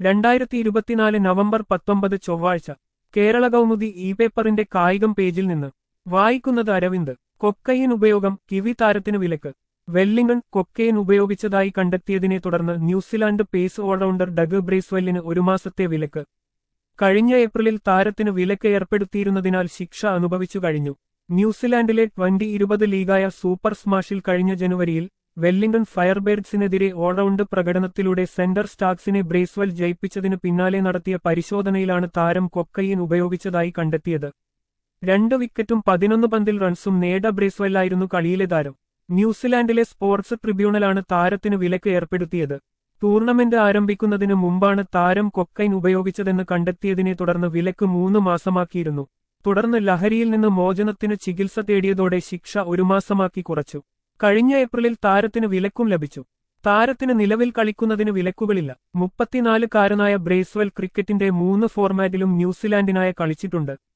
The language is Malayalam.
രണ്ടായിരത്തി ഇരുപത്തിനാല് നവംബർ പത്തൊമ്പത് ചൊവ്വാഴ്ച കേരള കൗമുദി ഇ പേപ്പറിന്റെ കായികം പേജിൽ നിന്ന് വായിക്കുന്നത് അരവിന്ദ് കൊക്കൈൻ ഉപയോഗം കിവി താരത്തിന് വിലക്ക് വെല്ലിംഗൺ കൊക്കൈൻ ഉപയോഗിച്ചതായി കണ്ടെത്തിയതിനെ തുടർന്ന് ന്യൂസിലാൻഡ് പേസ് ഓൾറൗണ്ടർ ഡഗ് ബ്രേസ്വെല്ലിന് ഒരു മാസത്തെ വിലക്ക് കഴിഞ്ഞ ഏപ്രിലിൽ താരത്തിന് വിലക്ക് ഏർപ്പെടുത്തിയിരുന്നതിനാൽ ശിക്ഷ അനുഭവിച്ചു കഴിഞ്ഞു ന്യൂസിലാൻഡിലെ ട്വന്റി ഇരുപത് ലീഗായ സൂപ്പർ സ്മാഷിൽ കഴിഞ്ഞ ജനുവരിയിൽ വെല്ലിംഗൺ ഫയർബേർഡ്സിനെതിരെ ഓൾറൗണ്ട് പ്രകടനത്തിലൂടെ സെന്റർ സ്റ്റാക്സിനെ ബ്രേസ്വെൽ ജയിപ്പിച്ചതിനു പിന്നാലെ നടത്തിയ പരിശോധനയിലാണ് താരം കൊക്കൈൻ ഉപയോഗിച്ചതായി കണ്ടെത്തിയത് രണ്ട് വിക്കറ്റും പതിനൊന്ന് പന്തിൽ റൺസും നേട ബ്രേസ്വെല്ലായിരുന്നു കളിയിലെ താരം ന്യൂസിലാൻഡിലെ സ്പോർട്സ് ട്രിബ്യൂണലാണ് താരത്തിന് വിലക്ക് ഏർപ്പെടുത്തിയത് ടൂർണമെന്റ് ആരംഭിക്കുന്നതിന് മുമ്പാണ് താരം കൊക്കൈൻ ഉപയോഗിച്ചതെന്ന് കണ്ടെത്തിയതിനെ തുടർന്ന് വിലക്ക് മൂന്ന് മാസമാക്കിയിരുന്നു തുടർന്ന് ലഹരിയിൽ നിന്ന് മോചനത്തിന് ചികിത്സ തേടിയതോടെ ശിക്ഷ ഒരു മാസമാക്കി കുറച്ചു കഴിഞ്ഞ ഏപ്രിലിൽ താരത്തിന് വിലക്കും ലഭിച്ചു താരത്തിന് നിലവിൽ കളിക്കുന്നതിന് വിലക്കുകളില്ല മുപ്പത്തിനാലുകാരനായ ബ്രേസ്വെൽ ക്രിക്കറ്റിന്റെ മൂന്ന് ഫോർമാറ്റിലും ന്യൂസിലാൻഡിനായി കളിച്ചിട്ടുണ്ട്